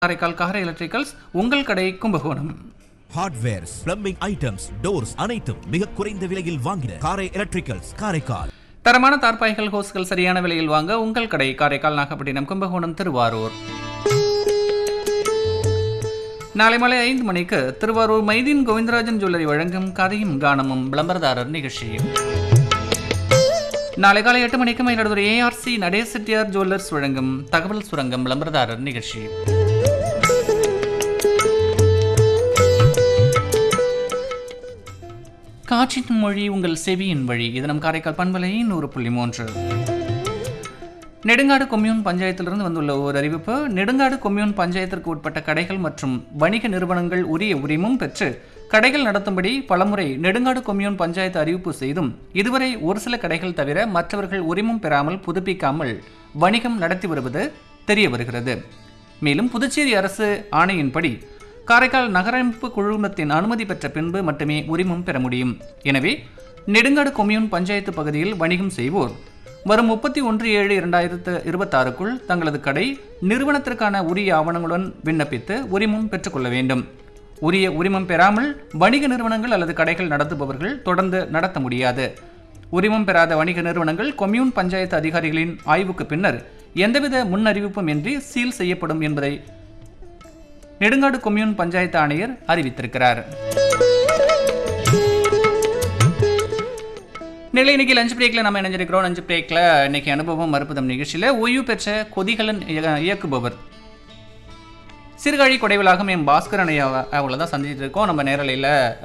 காரைக்கால் கார எலக்ட்ரிக்கல்ஸ் உங்கள் கடை Kumbakonam hardwares plumbing items doors அனைத்தும் மிக குறைந்த விலையில் வாங்கின காரை எலக்ட்ரிக்கல்ஸ் காரைக்கால் தரமான தார்பாய்கள் ஹோஸ்கள் சரியான விலையில் வாங்க உங்கள் கடை காரைக்கால் நாகப்பட்டினம் கும்பகோணம் திருவாரூர் நாளை மாலை ஐந்து மணிக்கு திருவாரூர் மைதீன் கோவிந்தராஜன் ஜுவல்லரி வழங்கும் கதையும் கானமும் விளம்பரதாரர் நிகழ்ச்சி நாளை காலை எட்டு மணிக்கு மயிலாடுதுறை ஏஆர்சி நடேச செட்டியார் ஜுவல்லர்ஸ் வழங்கும் தகவல் சுரங்கம் விளம்பரதாரர் நிகழ்ச்சி காற்றின் மொழி உங்கள் செவியின் வழி இது நம் காரைக்கால் பண்பலை நூறு புள்ளி மூன்று நெடுங்காடு கொம்யூன் பஞ்சாயத்திலிருந்து வந்துள்ள ஒரு அறிவிப்பு நெடுங்காடு கொம்யூன் பஞ்சாயத்திற்கு உட்பட்ட கடைகள் மற்றும் வணிக நிறுவனங்கள் உரிய உரிமம் பெற்று கடைகள் நடத்தும்படி பலமுறை நெடுங்காடு கொம்யூன் பஞ்சாயத்து அறிவிப்பு செய்தும் இதுவரை ஒரு சில கடைகள் தவிர மற்றவர்கள் உரிமம் பெறாமல் புதுப்பிக்காமல் வணிகம் நடத்தி வருவது தெரிய வருகிறது மேலும் புதுச்சேரி அரசு ஆணையின்படி காரைக்கால் நகரமைப்பு குழுமத்தின் அனுமதி பெற்ற பின்பு மட்டுமே உரிமம் பெற முடியும் எனவே நெடுங்காடு கொம்யூன் பஞ்சாயத்து பகுதியில் வணிகம் செய்வோர் வரும் முப்பத்தி ஒன்று ஏழு இரண்டாயிரத்து இருபத்தாறுக்குள் தங்களது கடை நிறுவனத்திற்கான உரிய ஆவணங்களுடன் விண்ணப்பித்து உரிமம் பெற்றுக்கொள்ள வேண்டும் உரிய உரிமம் பெறாமல் வணிக நிறுவனங்கள் அல்லது கடைகள் நடத்துபவர்கள் தொடர்ந்து நடத்த முடியாது உரிமம் பெறாத வணிக நிறுவனங்கள் கொம்யூன் பஞ்சாயத்து அதிகாரிகளின் ஆய்வுக்கு பின்னர் எந்தவித முன்னறிவிப்பும் இன்றி சீல் செய்யப்படும் என்பதை நெடுங்காடு கொம்யூன் பஞ்சாயத்து ஆணையர் அறிவித்திருக்கிறார் நிலை இன்னைக்கு லஞ்ச் பிரேக்கில் நம்ம இணைஞ்சிருக்கிறோம் லஞ்ச் பிரேக்கில் இன்னைக்கு அனுபவம் மறுப்பதம் நிகழ்ச்சியில் ஓய்வு பெற்ற கொதிகலன் இய- இயக்குபவர் சிறுகாழி கொடைவிலாகம் என் பாஸ்கரன் ஐயா அவங்கள தான் சந்திச்சுட்டு இருக்கோம் நம்ம நேரலையில்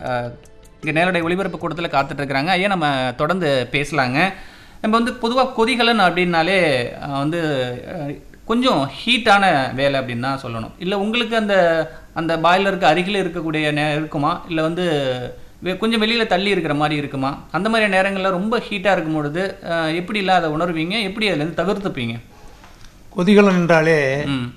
இங்கே நேரடி ஒளிபரப்பு கூட்டத்தில் காத்துட்டு இருக்கிறாங்க ஐயா நம்ம தொடர்ந்து பேசலாங்க நம்ம வந்து பொதுவாக கொதிகலன் அப்படின்னாலே அஹ், வந்து அஹ், கொஞ்சம் ஹீட்டான வேலை அப்படின்னு தான் சொல்லணும் இல்லை உங்களுக்கு அந்த அந்த பாய்லருக்கு அருகில் இருக்கக்கூடிய நே இருக்குமா இல்லை வந்து வெ- கொஞ்சம் வெளியில் தள்ளி இருக்கிற மாதிரி இருக்குமா அந்த மாதிரி நேரங்களில் ரொம்ப ஹீட்டாக இருக்கும் பொழுது அஹ், எப்படி இல்லை அதை உணர்வீங்க எப்படி அதுலேருந்து தவிர்த்துப்பீங்க கொதிகலன் என்றாலே ம்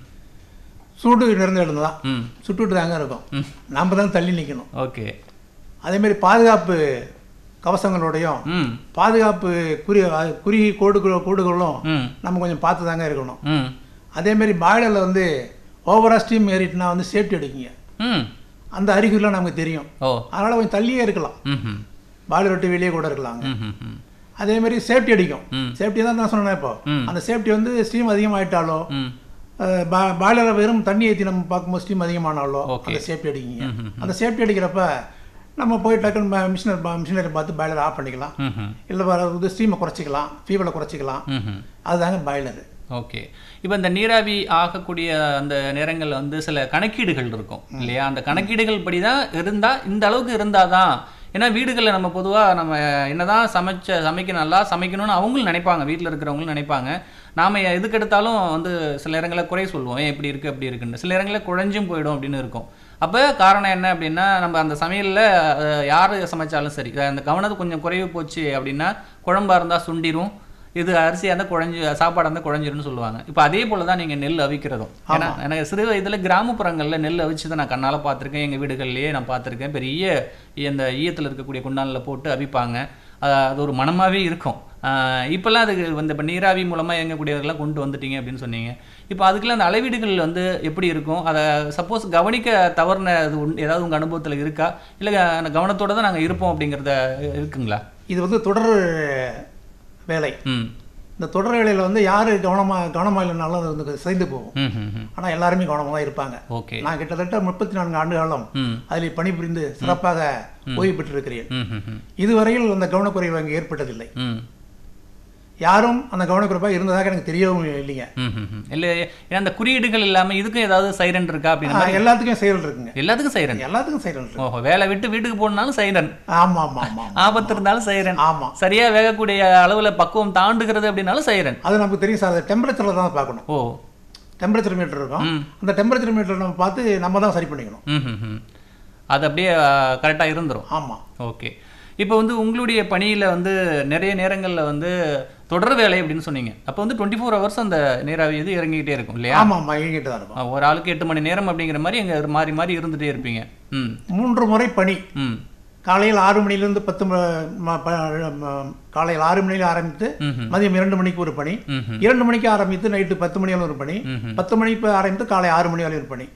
சூடு நிறைந்த இடம் தான் ம் சுட்டுட்டு தாங்க இருக்கும் நாம் தான் தள்ளி நிற்கணும் ஓகே அதேமாரி பாதுகாப்பு கவசங்களோடையும் ம் பாதுகாப்பு குறி அஹ் குறுகி கோடுகளோ கோடுகளும் ம் நம்ம கொஞ்சம் பார்த்து தாங்க இருக்கணும் ம் அதேமாரி பாய்லரில் வந்து ஓவராக ஸ்டீம் ஏறிட்டுனா வந்து சேஃப்டி அடிக்குங்க ம் அந்த அறிகுறிலாம் நமக்கு தெரியும் ஓ அதனால் கொஞ்சம் தள்ளியே இருக்கலாம் ம் பாய்லர் விட்டு வெளியே கூட இருக்கலாங்க ம் ம் அதேமாரி சேஃப்டி அடிக்கும் ம். சேஃப்டி தான் நான் சொன்னேன் இப்போ ம். அந்த சேஃப்டி வந்து ஸ்டீம் அதிகமாயிட்டாலோ ம் பாய்லரை வெறும் தண்ணி ஏற்றி நம்ம பார்க்கும்போது ஸ்டீம் அதிகமானாலோ Okay. அந்த சேஃப்டி அடிக்குங்க அந்த சேஃப்டி அடிக்கிறப்ப நம்ம போய் டக்குன்னு மிஷினர் மிஷினரி பார்த்து பாய்லர் ஆஃப் பண்ணிக்கலாம் ம் இல்லை வர இது ஸ்டீமை குறைச்சிக்கலாம் ஃபீவலை குறைச்சிக்கலாம் ம் அதுதாங்க பாய்லரு ஓகே இப்போ இந்த நீராவி ஆகக்கூடிய அந்த நேரங்களில் வந்து சில கணக்கீடுகள் இருக்கும் இல்லையா அந்த கணக்கீடுகள் படி தான் இருந்தால் இந்த அளவுக்கு இருந்தால் தான் ஏன்னா வீடுகளில் நம்ம பொதுவாக நம்ம என்னதான் சமைச்ச சமைக்க நல்லா சமைக்கணும்னு அவங்களும் நினைப்பாங்க வீட்டில் இருக்கிறவங்களும் நினைப்பாங்க நாம் எதுக்கு எடுத்தாலும் வந்து சில நேரங்களில் குறை சொல்லுவோம் ஏன் இப்படி இருக்குது அப்படி இருக்குன்னு சில நேரங்களில் குழஞ்சும் போயிடும் அப்படின்னு இருக்கும் அப்போ காரணம் என்ன அப்படின்னா நம்ம அந்த சமையலில் யார் சமைச்சாலும் சரி அந்த கவனத்து கொஞ்சம் குறைவு போச்சு அப்படின்னா குழம்பா இருந்தால் சுண்டிரும் இது அரிசியாக இருந்தால் குழஞ்சி சாப்பாடாக இருந்தால் குழஞ்சிரும்னு சொல்லுவாங்க இப்போ அதே போல தான் நீங்கள் நெல் அவிக்கிறதும் ஏன்னா எனக்கு சிறு வயதில் கிராமப்புறங்களில் நெல் அவிச்சு தான் நான் கண்ணால் பார்த்துருக்கேன் எங்கள் வீடுகள்லேயே நான் பார்த்துருக்கேன் பெரிய இந்த ஈயத்தில் இருக்கக்கூடிய குண்டானில் போட்டு அவிப்பாங்க அது அது ஒரு மனமாகவே இருக்கும் ஆஹ் இப்போல்லாம் அதுக்கு வந்து இப்போ நீராவி மூலமாக இயங்கக்கூடியவர்கள்லாம் கொண்டு வந்துட்டீங்க அப்படின்னு சொன்னீங்க இப்போ அதுக்கெல்லாம் அந்த அளவீடுகள் வந்து எப்படி இருக்கும் அதை சப்போஸ் கவனிக்க தவறுன அது உண்- ஏதாவது உங்கள் அனுபவத்தில் இருக்கா இல்லை கவனத்தோட தான் நாங்கள் இருப்போம் அப்படிங்கிறத இருக்குங்களா இது வந்து தொடர் வேலை ம் இந்த தொடர் வேலையில் வந்து யார் கவனமாக கவனமாக இல்லைனாலும் அது வந்து சிதைந்து போகும் ம் ம் ம் ஆனால் எல்லாருமே கவனமாக தான் இருப்பாங்க ஓகே நான் கிட்டத்தட்ட முப்பத்தி நான்கு ஆண்டு காலம் ம் அதில் பணிபுரிந்து சிறப்பாக ஓய்வு பெற்றிருக்கிறேன் ம் ம் ம் இதுவரையில் அந்த கவனக்குறைவு அங்கே ஏற்பட்டதில்லை ம் யாரும் அந்த கவனக்குறைப்பாக இருந்ததாக எனக்கு தெரியவும் இல்லைங்க ம், ம், ம். இல்ல ஏன்னா அந்த குறியீடுகள் இல்லாம இதுக்கும் ஏதாவது சைரன் இருக்கா அப்படின்னா ஆ, எல்லாத்துக்கும் செயல் இருக்குங்க எல்லாத்துக்கும் சைரன் எல்லாத்துக்கும் செயல் இருக்கு ஓஹோ வேலை விட்டு வீட்டுக்கு போனாலும் சைரன் ஆமாம் ஆமாம் ஆமாம் ஆபத்து இருந்தாலும் சைரன் ஆமாம் சரியா வேகக்கூடிய அளவுல பக்குவம் தாண்டுகிறது அப்படின்னாலும் சைரன் அது நமக்கு தெரியும் சார் அது டெம்பரேச்சரில் தான் பார்க்கணும் ஓ டெம்பரேச்சர் மீட்டர் இருக்கும் ம். அந்த டெம்பரேச்சர் மீட்டர் நம்ம பார்த்து நம்ம தான் சரி பண்ணிக்கணும் ம் ம், ம். அது அப்படியே கரெக்டா இருந்துரும் ஆமாம் ஓகே இப்போ வந்து உங்களுடைய பணியில வந்து நிறைய நேரங்கள்ல வந்து தொடர் வேலை அப்படின்னு சொன்னீங்க அப்போ வந்து டுவெண்ட்டி ஃபோர் ஹவர்ஸ் அந்த நீராவி இது இறங்கிக்கிட்டே இருக்கும் இல்லையா ஆமாம் ஆமாம் இயங்கிட்டு தான் இருக்கும் ஒரு ஆளுக்கு எட்டு மணி நேரம் அப்படிங்கிற மாதிரி எங்க மாறி மாறி இருந்துட்டே இருப்பீங்க ம் மூன்று முறை பணி ம் காலையில் ஆறு மணிலேருந்து பத்து ம- ம- ப- ம- காலையில் ஆறு மணியில் ஆரம்பித்து ம்ஹும். மதியம் இரண்டு மணிக்கு ஒரு பணி ம்ஹும். இரண்டு மணிக்கு ஆரம்பித்து நைட்டு பத்து மணி வரை ஒரு பணி ம்ஹும். பத்து மணிக்கு ஆரம்பித்து காலை ஆறு மணி வரை ஒரு பணி